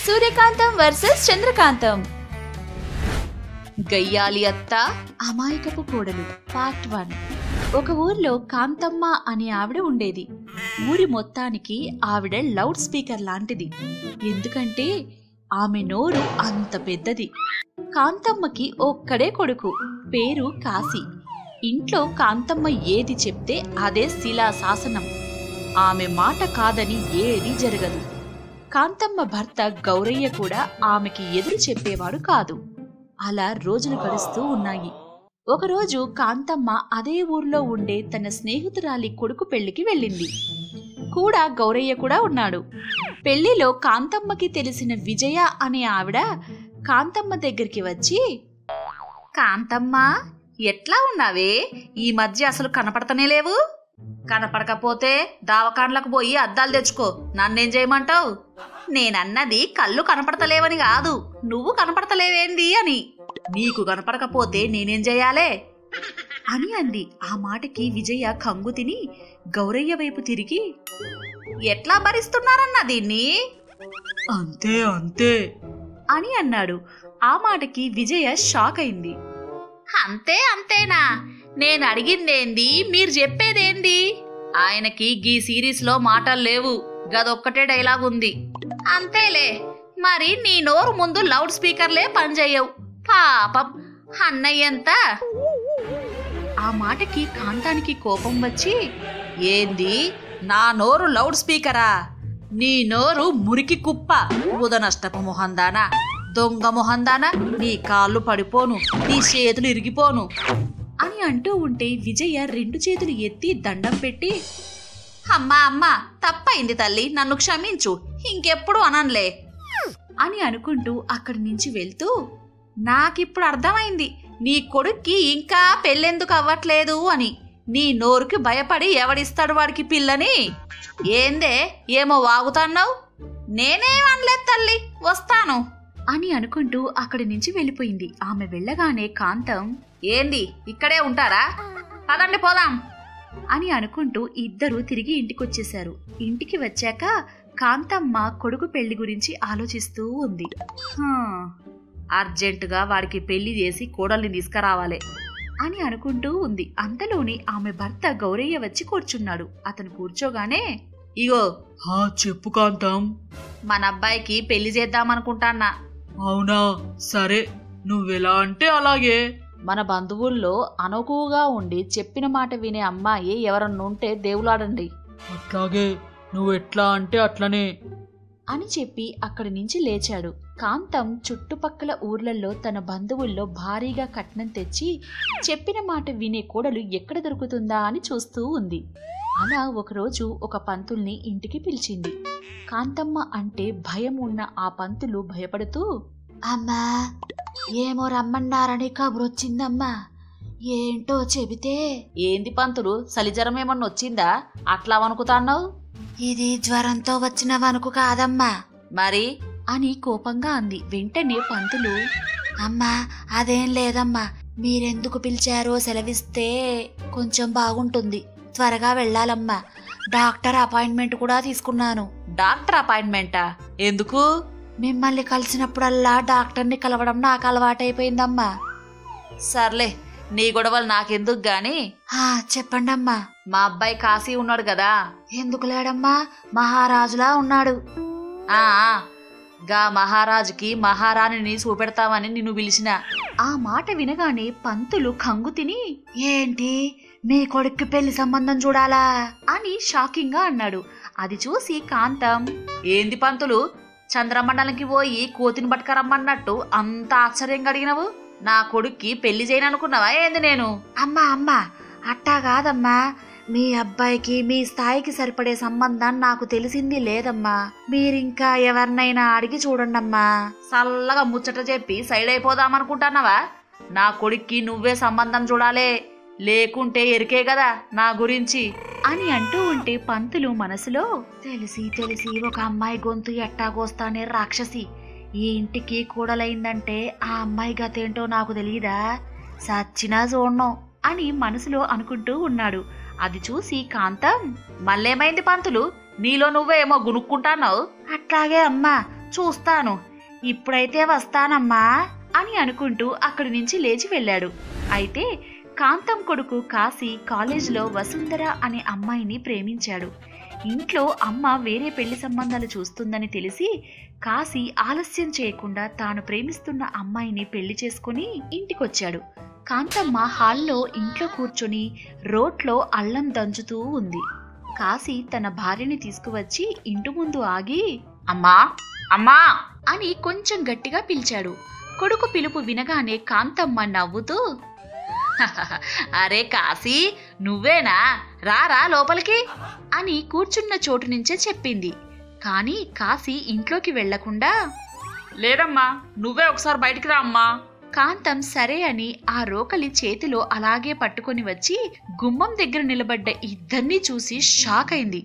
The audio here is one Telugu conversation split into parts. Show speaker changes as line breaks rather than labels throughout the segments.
సూర్యకాంతం వర్సెస్ చంద్రకాంతం గయ్యాలి అత్త అమాయకపు కోడలు పార్ట్ వన్ ఒక ఊర్లో కాంతమ్మ అనే ఆవిడ ఉండేది ఊరి మొత్తానికి ఆవిడ లౌడ్ స్పీకర్ లాంటిది ఎందుకంటే ఆమె నోరు అంత పెద్దది కాంతమ్మకి ఒక్కడే కొడుకు పేరు కాశీ ఇంట్లో కాంతమ్మ ఏది చెప్తే అదే శిలాశాసనం ఆమె మాట కాదని ఏది జరగదు కాంతమ్మ భర్త గౌరయ్య కూడా ఆమెకి ఎదురు చెప్పేవాడు కాదు అలా రోజులు గడుస్తూ ఉన్నాయి ఒకరోజు కాంతమ్మ అదే ఊర్లో ఉండే తన స్నేహితురాలి కొడుకు పెళ్లికి వెళ్ళింది కూడా గౌరయ్య కూడా ఉన్నాడు పెళ్లిలో కాంతమ్మకి తెలిసిన విజయ అనే ఆవిడ కాంతమ్మ దగ్గరికి వచ్చి కాంతమ్మ ఎట్లా ఉన్నావే ఈ మధ్య అసలు కనపడతనే లేవు కనపడకపోతే దావకాండ్లకు పోయి అద్దాలు తెచ్చుకో నన్నేం చేయమంటావు నేనన్నది కళ్ళు కనపడతలేవని కాదు నువ్వు కనపడతలేవేంది అని నీకు కనపడకపోతే నేనేం చేయాలే అని అంది ఆ మాటకి విజయ కంగు తిని గౌరయ్య వైపు తిరిగి ఎట్లా భరిస్తున్నారన్న దీన్ని
అంతే అంతే
అని అన్నాడు ఆ మాటకి విజయ షాక్ అయింది అంతే అంతేనా నేను అడిగిందేంది మీరు చెప్పేదేంది ఆయనకి గీ సిరీస్ లో మాటలు లేవు గదొక్కటే డైలాగ్ ఉంది అంతేలే మరి నీ నోరు ముందు లౌడ్ స్పీకర్లే పనిచేయవు పాపం అన్నయ్యంత ఆ మాటకి కాంతానికి కోపం వచ్చి ఏంది నా నోరు లౌడ్ స్పీకరా నీ నోరు మురికి కుప్ప ఉదనష్టపు మొహందానా దొంగ మొహందానా నీ కాళ్ళు పడిపోను నీ చేతులు ఇరిగిపోను అని అంటూ ఉంటే విజయ రెండు చేతులు ఎత్తి దండం పెట్టి అమ్మా అమ్మా తప్పైంది తల్లి నన్ను క్షమించు ఇంకెప్పుడు అనన్లే అని అనుకుంటూ అక్కడి నుంచి వెళ్తూ నాకిప్పుడు అర్థమైంది నీ కొడుక్కి ఇంకా పెళ్ళెందుకు అవ్వట్లేదు అని నీ నోరుకి భయపడి ఎవడిస్తాడు వాడికి పిల్లని ఏందే ఏమో వాగుతాన్నావు నేనేం అనలేదు తల్లి వస్తాను అని అనుకుంటూ అక్కడి నుంచి వెళ్ళిపోయింది ఆమె వెళ్ళగానే కాంతం ఏంది ఇక్కడే ఉంటారా పదండి పోదాం అని అనుకుంటూ ఇద్దరూ తిరిగి ఇంటికొచ్చేశారు ఇంటికి వచ్చాక కాంతమ్మ కొడుకు పెళ్లి గురించి ఆలోచిస్తూ ఉంది "హా, అర్జెంటుగా వాడికి పెళ్లి చేసి కోడల్ని తీసుకురావాలి అని అనుకుంటూ ఉంది అంతలోని ఆమె భర్త గౌరయ్య వచ్చి కూర్చున్నాడు అతను కూర్చోగానే ఇగో
హా చెప్పు కాంతం
మన అబ్బాయికి పెళ్లి చేద్దామనుకుంటాన్నా
అవునా సరే నువ్వెలా అంటే అలాగే
మన బంధువుల్లో అనుకువగా ఉండి చెప్పిన మాట వినే అమ్మాయి ఎవరన్నుంటే దేవులాడండి
అట్లాగే నువ్వు ఎట్లా అంటే అట్లనే
అని చెప్పి అక్కడి నుంచి లేచాడు కాంతం చుట్టుపక్కల ఊర్లలో తన బంధువుల్లో భారీగా కట్నం తెచ్చి చెప్పిన మాట వినే కోడలు ఎక్కడ దొరుకుతుందా అని చూస్తూ ఉంది అలా ఒకరోజు ఒక పంతుల్ని ఇంటికి పిలిచింది కాంతమ్మ అంటే భయం ఉన్న ఆ పంతులు భయపడుతూ అమ్మా ఏమో రమ్మన్నారని కబురొచ్చిందమ్మా ఏంటో చెబితే ఏంది పంతులు సలిజరం ఏమన్నా వచ్చిందా అట్లా వణుకుతాన్నావు ఇది జ్వరంతో వచ్చిన వణుకు కాదమ్మా మరి అని కోపంగా అంది వెంటనే పంతులు అమ్మా అదేం లేదమ్మా మీరెందుకు పిలిచారో సెలవిస్తే కొంచెం బాగుంటుంది త్వరగా వెళ్ళాలమ్మా డాక్టర్ అపాయింట్మెంట్ కూడా తీసుకున్నాను డాక్టర్ అపాయింట్మెంటా ఎందుకు మిమ్మల్ని కలిసినప్పుడల్లా డాక్టర్ని కలవడం నాకు అలవాటైపోయిందమ్మా సర్లే నీ గొడవలు నాకెందుకు గాని చెప్పండమ్మా మా అబ్బాయి కాశీ ఉన్నాడు కదా ఎందుకు లేడమ్మా మహారాజులా ఉన్నాడు ఆ ఆ, గా మహారాజుకి మహారాణిని చూపెడతామని నిన్ను పిలిచిన ఆ మాట వినగానే పంతులు కంగు తిని ఏంటి మీ కొడుక్కి పెళ్లి సంబంధం చూడాలా అని షాకింగ్ గా అన్నాడు అది చూసి కాంతం ఏంది పంతులు చంద్రమండలంకి పోయి కోతిని పట్టుకరమ్మన్నట్టు అంత ఆశ్చర్యంగా అడిగినవు నా కొడుక్కి పెళ్లి చేయననుకున్నావా ఏంది నేను అమ్మా అమ్మా అట్టా కాదమ్మా మీ అబ్బాయికి మీ స్థాయికి సరిపడే సంబంధం నాకు తెలిసింది లేదమ్మా మీరింకా ఎవరినైనా అడిగి చూడండమ్మా చల్లగా ముచ్చట చెప్పి సైడ్ అయిపోదామనుకుంటున్నావా నా కొడుక్కి నువ్వే సంబంధం చూడాలే లేకుంటే ఎరికే కదా నా గురించి అని అంటూ ఉంటే పంతులు మనసులో తెలిసి తెలిసి ఒక అమ్మాయి గొంతు ఎట్టాగోస్తానే రాక్షసి ఈ ఇంటికి కూడలైందంటే ఆ అమ్మాయి గతేంటో నాకు తెలియదా సచ్చినా చూడను అని మనసులో అనుకుంటూ ఉన్నాడు అది చూసి కాంతం మళ్ళేమైంది పంతులు నీలో నువ్వేమో గునుక్కుంటాన్నావు అట్లాగే అమ్మా చూస్తాను ఇప్పుడైతే వస్తానమ్మా అని అనుకుంటూ అక్కడి నుంచి లేచి వెళ్ళాడు అయితే కాంతం కొడుకు కాశీ కాలేజీలో వసుంధర అనే అమ్మాయిని ప్రేమించాడు ఇంట్లో అమ్మ వేరే పెళ్లి సంబంధాలు చూస్తుందని తెలిసి కాశీ ఆలస్యం చేయకుండా తాను ప్రేమిస్తున్న అమ్మాయిని పెళ్లి చేసుకుని ఇంటికొచ్చాడు కాంతమ్మ హాల్లో ఇంట్లో కూర్చొని రోట్లో అల్లం దంచుతూ ఉంది కాశీ తన భార్యని తీసుకువచ్చి ఇంటి ముందు ఆగి అమ్మా అమ్మా అని కొంచెం గట్టిగా పిలిచాడు కొడుకు పిలుపు వినగానే కాంతమ్మ నవ్వుతూ అరే కాశీ నువ్వేనా రారా లోపలికి అని కూర్చున్న చోటు నుంచే చెప్పింది కానీ కాశీ ఇంట్లోకి వెళ్లకుండా
లేదమ్మా నువ్వే ఒకసారి బయటికి రా అమ్మా
కాంతం సరే అని ఆ రోకలి చేతిలో అలాగే పట్టుకొని వచ్చి గుమ్మం దగ్గర నిలబడ్డ ఇద్దరినీ చూసి షాక్ అయింది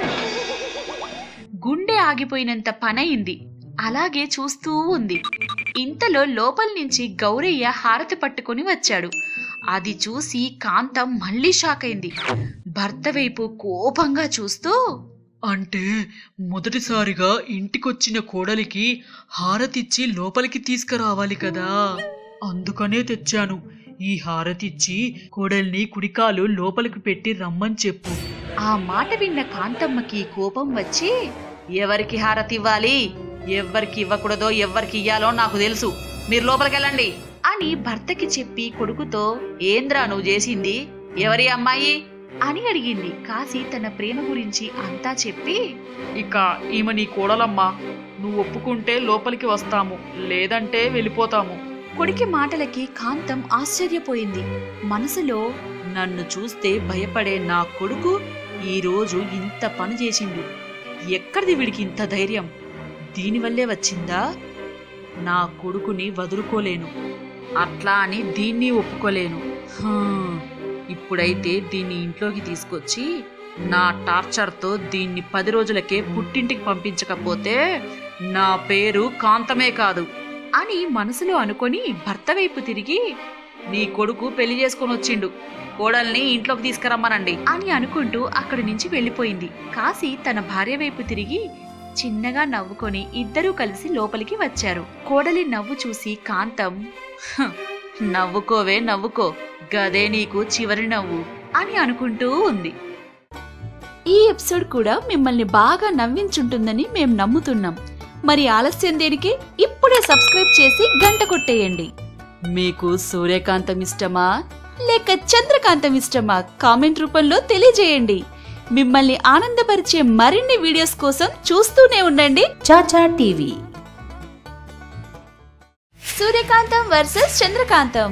గుండె ఆగిపోయినంత పనయింది అలాగే చూస్తూ ఉంది ఇంతలో లోపల నుంచి గౌరయ్య హారతి పట్టుకొని వచ్చాడు అది చూసి కాంతం మళ్ళీ షాక్ అయింది భర్త వైపు కోపంగా చూస్తూ
అంటే మొదటిసారిగా ఇంటికొచ్చిన కోడలికి హారతిచ్చి లోపలికి తీసుకురావాలి కదా అందుకనే తెచ్చాను ఈ హారతిచ్చి కోడల్ని కుడికాలు లోపలికి పెట్టి రమ్మని చెప్పు
ఆ మాట విన్న కాంతమ్మకి కోపం వచ్చి ఎవరికి హారతివ్వాలి ఎవ్వరికి ఇవ్వకూడదో ఎవ్వరికి ఇయ్యాలో నాకు తెలుసు మీరు లోపలికెళ్ళండి అని భర్తకి చెప్పి కొడుకుతో ఏంద్రా నువ్వు చేసింది ఎవరి అమ్మాయి అని అడిగింది కాశీ తన ప్రేమ గురించి అంతా చెప్పి
ఇక ఈమె నీ కోడలమ్మా నువ్వు ఒప్పుకుంటే లోపలికి వస్తాము లేదంటే వెళ్ళిపోతాము
కొడుకి మాటలకి కాంతం ఆశ్చర్యపోయింది మనసులో నన్ను చూస్తే భయపడే నా కొడుకు ఈరోజు ఇంత పని చేసిండు ఎక్కడిది వీడికి ఇంత ధైర్యం దీనివల్లే వచ్చిందా నా కొడుకుని వదులుకోలేను అట్లా అని దీన్ని ఒప్పుకోలేను హా, ఇప్పుడైతే దీన్ని ఇంట్లోకి తీసుకొచ్చి నా టార్చర్తో దీన్ని పది రోజులకే పుట్టింటికి పంపించకపోతే నా పేరు కాంతమే కాదు అని మనసులో అనుకొని భర్త వైపు తిరిగి నీ కొడుకు పెళ్లి చేసుకొని వచ్చిండు కోడల్ని ఇంట్లోకి తీసుకురమ్మనండి అని అనుకుంటూ అక్కడి నుంచి వెళ్ళిపోయింది కాశీ తన భార్య వైపు తిరిగి చిన్నగా నవ్వుకొని ఇద్దరూ కలిసి లోపలికి వచ్చారు కోడలి నవ్వు చూసి కాంతం "హ్, నవ్వుకోవే నవ్వుకో గదే నీకు చివరి నవ్వు అని అనుకుంటూ ఉంది ఈ ఎపిసోడ్ కూడా మిమ్మల్ని బాగా నవ్వించుంటుందని మేము నమ్ముతున్నాం మరి ఆలస్యం దేనికి ఇప్పుడే సబ్స్క్రైబ్ చేసి గంట కొట్టేయండి మీకు సూర్యకాంతం ఇష్టమా లేక చంద్రకాంతం ఇష్టమా కామెంట్ రూపంలో తెలియజేయండి మిమ్మల్ని ఆనందపరిచే మరిన్ని వీడియోస్ కోసం చూస్తూనే ఉండండి చాచా టీవీ సూర్యకాంతం వర్సెస్ చంద్రకాంతం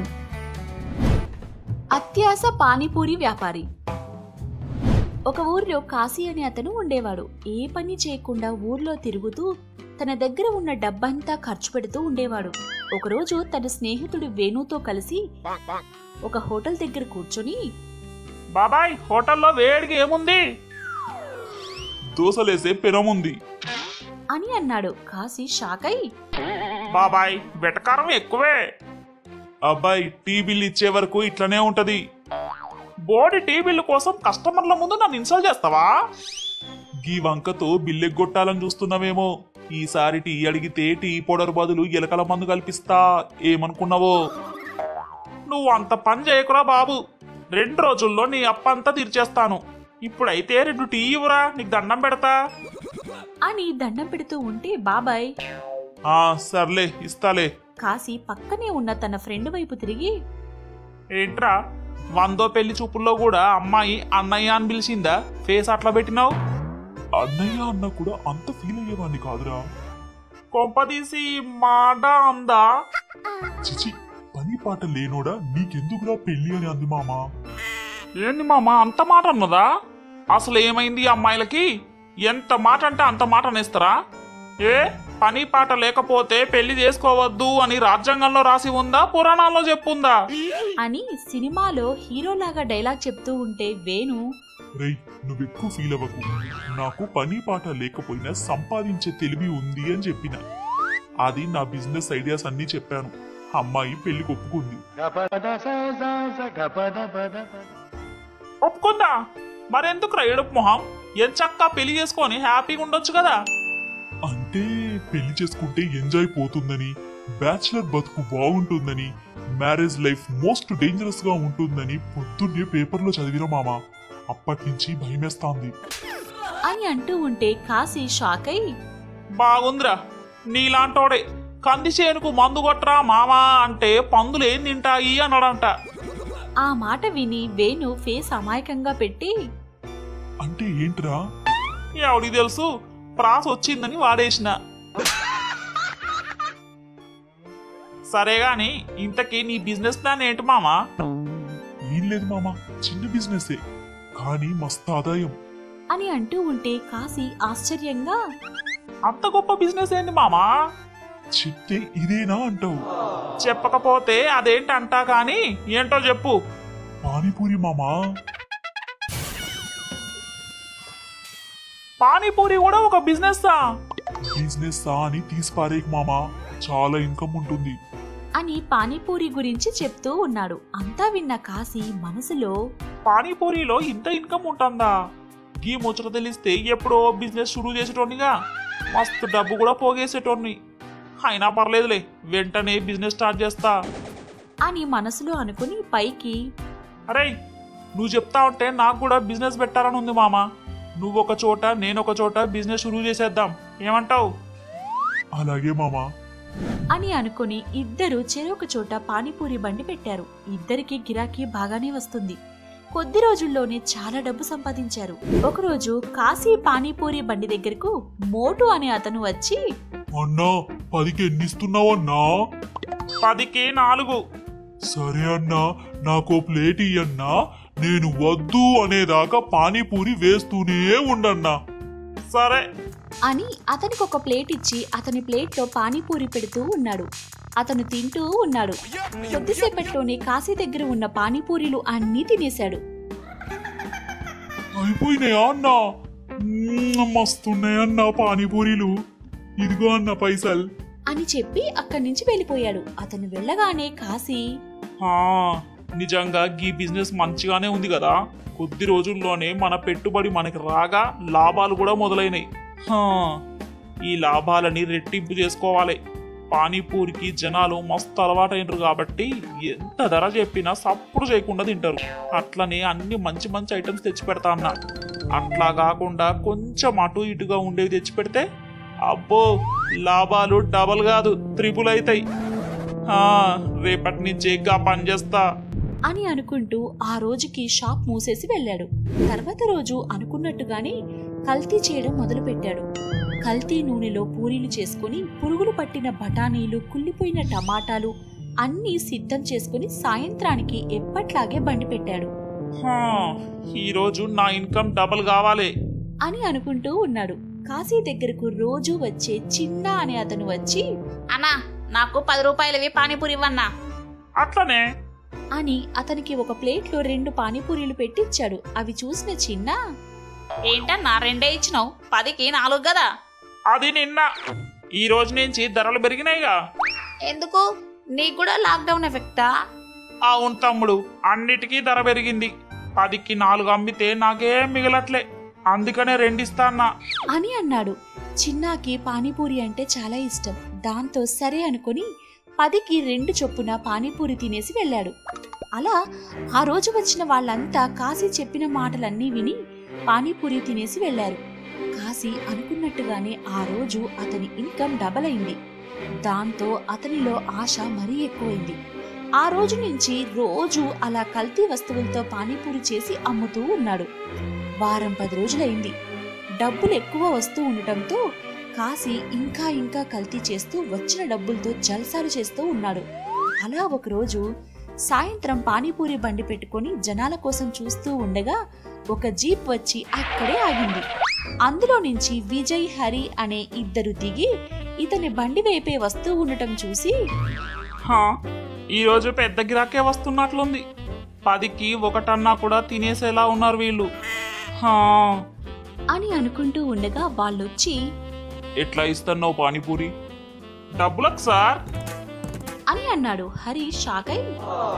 అత్యాస పానీపూరి వ్యాపారి ఒక ఊర్లో కాశీ అనే అతను ఉండేవాడు ఏ పని చేయకుండా ఊర్లో తిరుగుతూ తన దగ్గర ఉన్న డబ్బంతా ఖర్చు పెడుతూ ఉండేవాడు ఒకరోజు తన స్నేహితుడు వేణుతో కలిసి ఒక హోటల్ దగ్గర కూర్చొని
బాబాయ్ హోటల్లో వేడిగా ఏముంది
దోసలేసే పెనముంది
అని అన్నాడు కాశీ షాక్ అయి
బాబాయ్ వెటకారం ఎక్కువే
అబ్బాయి టీ బిల్ ఇచ్చే వరకు ఇట్లనే ఉంటది
బోడి టీ బిల్లు కోసం కస్టమర్ల ముందు నన్ను ఇన్సల్ట్ చేస్తావా
గీ వంకతో బిల్లెగ్గొట్టాలని చూస్తున్నావేమో ఈసారి టీ అడిగితే టీ పౌడర్ బదులు ఎలకల మందు కల్పిస్తా ఏమనుకున్నావో
నువ్వు అంత పని చేయకురా బాబు రెండు రోజుల్లో నీ అప్ప అంతా తీర్చేస్తాను ఇప్పుడైతే రెండు టీ ఇవ్వరా నీకు దండం పెడతా
అని దండం పెడుతూ ఉంటే బాబాయ్
ఆ సర్లే ఇస్తాలే
కాశీ పక్కనే ఉన్న తన ఫ్రెండ్ వైపు తిరిగి
ఏంట్రా వందో పెళ్లి చూపుల్లో కూడా అమ్మాయి అన్నయ్య అని పిలిచిందా ఫేస్ అట్లా పెట్టినావు
అన్నయ్య అన్న కూడా అంత ఫీల్ అయ్యేవాడిని కాదురా
కొంపదీసి మాట అందా
చిచి పని పాట లేనోడా నీకెందుకురా పెళ్లి అని అంది మామా
ఏంది మామ అంత మాట అన్నదా అసలు ఏమైంది ఈ అమ్మాయిలకి ఎంత మాట అంటే అంత మాట అనేస్తారా ఏ పని పాట లేకపోతే పెళ్లి చేసుకోవద్దు అని రాజ్యాంగంలో రాసి ఉందా పురాణాల్లో చెప్పుందా
అని సినిమాలో హీరోలాగా డైలాగ్ చెప్తూ ఉంటే వేణు
రేయ్ నువ్వెక్కువ ఫీల్ అవ్వకు నాకు పని పాట లేకపోయినా సంపాదించే తెలివి ఉంది అని చెప్పిన అది నా బిజినెస్ ఐడియాస్ అన్నీ చెప్పాను అమ్మాయి పెళ్లికి ఒప్పుకుంది
ఒప్పుకుందా మరెందుకు ఏడుపు మొహం ఎంచక్కా పెళ్లి చేసుకొని హ్యాపీగా ఉండొచ్చు కదా
అంటే పెళ్లి చేసుకుంటే ఎంజాయ్ పోతుందని బ్యాచిలర్ బతుకు బాగుంటుందని మ్యారేజ్ లైఫ్ మోస్ట్ డేంజరస్ గా ఉంటుందని పొద్దున్నే పేపర్లో చదివిన మామ అప్పటి నుంచి భయమేస్తాంది
అని అంటూ ఉంటే కాశీ షాక్ అయి
బాగుందిరా నీలాంటోడే కంది చేనుకు మందు కొట్టరా మామా అంటే పందులు ఏం తింటాయి అన్నాడంట
ఆ మాట విని వేణు ఫేస్ అమాయకంగా పెట్టి
అంటే ఏంట్రా
ఎవడికి తెలుసు ప్రాస వచ్చిందని వాడేసిన సరే గాని ఇంతకీ నీ బిజినెస్ ప్లాన్ ఏంటి మామా
ఏం లేదు మామ చిన్న బిజినెసే కానీ మస్తు ఆదాయం
అని అంటూ ఉంటే కాశీ ఆశ్చర్యంగా
అంత గొప్ప బిజినెస్ ఏంటి మామా
చెప్తే ఇదేనా అంటావు
చెప్పకపోతే అదేంటంటా కానీ ఏంటో చెప్పు
పానీపూరి మామా
పానీపూరి కూడా ఒక బిజినెస్
బిజినెస్ ఆ అని తీసి పారేయకు మామా చాలా ఇన్కమ్ ఉంటుంది
అని పానీపూరి గురించి చెప్తూ ఉన్నాడు అంతా విన్న కాశీ మనసులో
పానీపూరిలో ఇంత ఇన్కమ్ ఉంటుందా గీ ముచ్చట తెలిస్తే ఎప్పుడో బిజినెస్ షురూ చేసేటోనిగా మస్తు డబ్బు కూడా పోగేసేటోని అయినా పర్లేదులే వెంటనే బిజినెస్ స్టార్ట్ చేస్తా
అని మనసులో అనుకుని పైకి
అరే నువ్వు చెప్తా ఉంటే నాకు కూడా బిజినెస్ పెట్టాలని ఉంది మామ నువ్వు ఒక చోట నేను ఒక చోట బిజినెస్ షురూ చేసేద్దాం ఏమంటావు
అలాగే మామా
అని అనుకుని ఇద్దరు చెరొక చోట పానీపూరి బండి పెట్టారు ఇద్దరికి గిరాకీ బాగానే వస్తుంది కొద్ది రోజుల్లోనే చాలా డబ్బు సంపాదించారు ఒకరోజు కాశీ పానీపూరి బండి దగ్గరకు మోటు అనే అతను వచ్చి
అన్నా పదికి ఎన్ని ఇస్తున్నావన్నా
పదికి నాలుగు
సరే అన్నా నాకు ప్లేట్ ఇయ్యన్నా నేను వద్దు అనేదాకా పానీపూరి వేస్తూనే ఉండన్నా
సరే
అని అతనికి ఒక ప్లేట్ ఇచ్చి అతని ప్లేట్లో పానీపూరి పెడుతూ ఉన్నాడు అతను తింటూ ఉన్నాడు కొద్దిసేపట్లోనే కాశీ దగ్గర ఉన్న పానీపూరీలు అన్నీ తినేశాడు
అయిపోయినాయా అన్నా మ్మ్, మస్తున్నాయన్నా పానీపూరీలు ఇదిగో అన్న పైసల్
అని చెప్పి అక్కడి నుంచి వెళ్ళిపోయాడు అతను వెళ్ళగానే కాశీ
ఆ, నిజంగా గీ బిజినెస్ మంచిగానే ఉంది కదా కొద్ది రోజుల్లోనే మన పెట్టుబడి మనకి రాగా లాభాలు కూడా మొదలైనాయి హా, ఈ లాభాలని రెట్టింపు చేసుకోవాలి పానీపూరికి జనాలు మస్తు అలవాటైనరు కాబట్టి ఎంత ధర చెప్పినా సప్పుడు చేయకుండా తింటారు అట్లనే అన్ని మంచి మంచి ఐటమ్స్ తెచ్చి పెడతా అన్న అట్లా కాకుండా కొంచెం అటు ఇటుగా ఉండేవి తెచ్చి పెడితే అబ్బో లాభాలు డబల్ కాదు త్రిపుల్ అవుతాయి ఆ, రేపటి నుంచి గా పని చేస్తా
అని అనుకుంటూ ఆ రోజుకి షాప్ మూసేసి వెళ్ళాడు తర్వాత రోజు అనుకున్నట్టుగానే కల్తీ చేయడం మొదలుపెట్టాడు కల్తీ నూనెలో పూరీలు చేసుకుని పురుగులు పట్టిన బఠానీలు కుళ్ళిపోయిన టమాటాలు అన్నీ సిద్ధం చేసుకుని సాయంత్రానికి ఎప్పట్లాగే బండి పెట్టాడు
హా, ఈరోజు నా ఇన్కమ్ డబల్ కావాలి
అని అనుకుంటూ ఉన్నాడు కాశీ దగ్గరకు రోజు వచ్చే చిన్న అనే అతను వచ్చి
అన్నా నాకు పది రూపాయలవి పానీపూరి ఇవ్వన్నా
అట్లనే
అని అతనికి ఒక ప్లేట్లో రెండు పానీపూరీలు పెట్టించాడు అవి చూసిన చిన్న
ఏంటన్నా రెండే ఇచ్చినావు పదికి నాలుగు కదా
అది నిన్న ఈ రోజు నుంచి ధరలు పెరిగినాయిగా
ఎందుకు నీకు కూడా లాక్డౌన్ ఎఫెక్టా
అవును తమ్ముడు అన్నిటికీ ధర పెరిగింది పదికి నాలుగు అమ్మితే నాకేం మిగలట్లే అందుకనే రెండిస్తా అన్నా
అని అన్నాడు చిన్నాకి పానీపూరి అంటే చాలా ఇష్టం దాంతో సరే అనుకుని పదికి రెండు చొప్పున పానీపూరి తినేసి వెళ్ళాడు అలా ఆ రోజు వచ్చిన వాళ్ళంతా కాశీ చెప్పిన మాటలన్నీ విని పానీపూరి తినేసి వెళ్ళారు కాశీ అనుకున్నట్టుగానే ఆ రోజు అతని ఇన్కమ్ డబల్ అయింది దాంతో అతనిలో ఆశ మరీ ఎక్కువైంది ఆ రోజు నుంచి రోజు అలా కల్తీ వస్తువులతో పానీపూరి చేసి అమ్ముతూ ఉన్నాడు వారం పది రోజులైంది డబ్బులు ఎక్కువ వస్తూ ఉండటంతో కాశీ ఇంకా ఇంకా కల్తీ చేస్తూ వచ్చిన డబ్బులతో జల్సాలు చేస్తూ ఉన్నాడు అలా ఒకరోజు సాయంత్రం పానీపూరి బండి పెట్టుకొని జనాల కోసం చూస్తూ ఉండగా ఒక జీప్ వచ్చి అక్కడే ఆగింది అందులో నుంచి విజయ్ హరి అనే ఇద్దరు దిగి ఇతని బండి వైపే వస్తూ ఉండటం చూసి
హా, ఈ రోజు పెద్ద గిరాకే వస్తున్నట్లుంది పదికి ఒకటన్నా కూడా తినేసేలా ఉన్నారు వీళ్ళు హా,
అని అనుకుంటూ ఉండగా వాళ్ళొచ్చి
ఎట్లా ఇస్తున్నావు పానీపూరి డబ్బులకు సార్
అని అన్నాడు హరి షాక్ అయి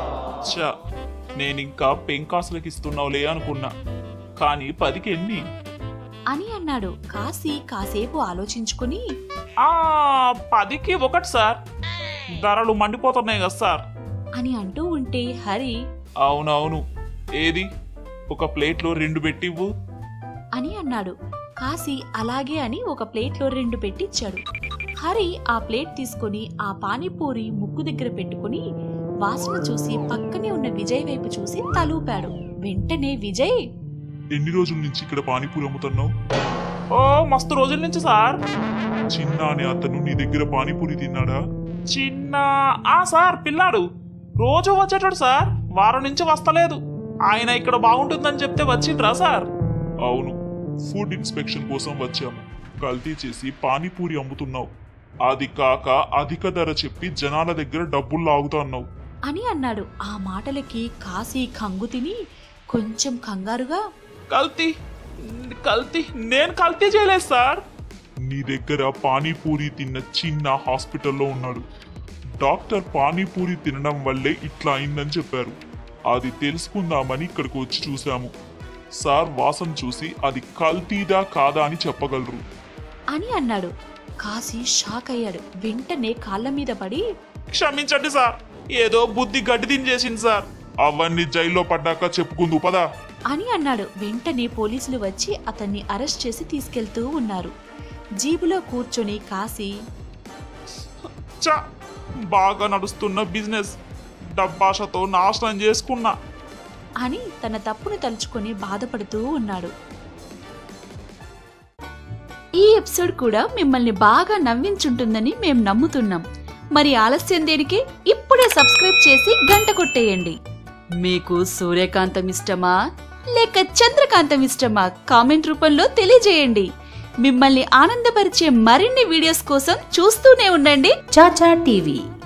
చా నేనింకా పెంకాసులకు ఇస్తున్నావులే అనుకున్నా కానీ పదికి ఎన్ని
అని అన్నాడు కాశీ కాసేపు ఆలోచించుకుని
ఆ పదికి ఒకటి సార్ ధరలు మండిపోతున్నాయి కదా సార్
అని అంటూ ఉంటే హరి
అవునవును ఏది ఒక ప్లేట్లో రెండు పెట్టివ్వు
అని అన్నాడు కాశీ అలాగే అని ఒక ప్లేట్లో రెండు పెట్టిచ్చాడు హరి ఆ ప్లేట్ తీసుకొని ఆ పానీపూరి ముక్కు దగ్గర పెట్టుకుని వాసన చూసి పక్కనే ఉన్న విజయ్ వైపు చూసి తలూపాడు వెంటనే విజయ్
ఎన్ని రోజుల నుంచి ఇక్కడ పానీపూరి అమ్ముతున్నావు
ఓ మస్తు రోజుల నుంచి సార్
చిన్న అనే అతను నీ దగ్గర పానీపూరి తిన్నాడా
చిన్న ఆ సార్ పిల్లాడు రోజు వచ్చేటాడు సార్ వారం నుంచి వస్తలేదు ఆయన ఇక్కడ బాగుంటుందని చెప్తే వచ్చిండ్రా సార్
అవును ఫుడ్ ఇన్స్పెక్షన్ కోసం వచ్చాము కల్తీ చేసి పానీపూరి అమ్ముతున్నావు అది కాక అధిక ధర చెప్పి జనాల దగ్గర డబ్బులు లాగుతున్నావు
అని అన్నాడు ఆ మాటలకి కాశీ కంగు తిని కొంచెం కంగారుగా
కల్తీ కల్తీ నేను కల్తీ చేయలేదు సార్
నీ దగ్గర పానీపూరి తిన్న చిన్న హాస్పిటల్లో ఉన్నాడు డాక్టర్ పానీపూరి తినడం వల్లే ఇట్లా అయిందని చెప్పారు అది తెలుసుకుందామని ఇక్కడికి వచ్చి చూశాము సార్ వాసన చూసి అది కల్తీదా కాదా అని చెప్పగలరు
అని అన్నాడు కాశీ షాక్ అయ్యాడు వెంటనే కాళ్ళ మీద పడి
క్షమించండి సార్ ఏదో బుద్ధి గడ్డి తినేసింది సార్
అవన్నీ జైల్లో పడ్డాక చెప్పుకుందు పదా
అని అన్నాడు వెంటనే పోలీసులు వచ్చి అతన్ని అరెస్ట్ చేసి తీసుకెళ్తూ ఉన్నారు జీబులో కూర్చొని కాశీ
చా బాగా నడుస్తున్న బిజినెస్ డబ్బాషతో నాశనం చేసుకున్నా
అని తన తప్పును తలుచుకొని బాధపడుతూ ఉన్నాడు ఈ ఎపిసోడ్ కూడా మిమ్మల్ని బాగా నవ్వించుంటుందని మేం నమ్ముతున్నాం మరి ఆలస్యం దేనికి ఇప్పుడే సబ్స్క్రైబ్ చేసి గంట కొట్టేయండి మీకు సూర్యకాంతం ఇష్టమా లేక చంద్రకాంతం ఇష్టమా కామెంట్ రూపంలో తెలియజేయండి మిమ్మల్ని ఆనందపరిచే మరిన్ని వీడియోస్ కోసం చూస్తూనే ఉండండి చాచా టీవీ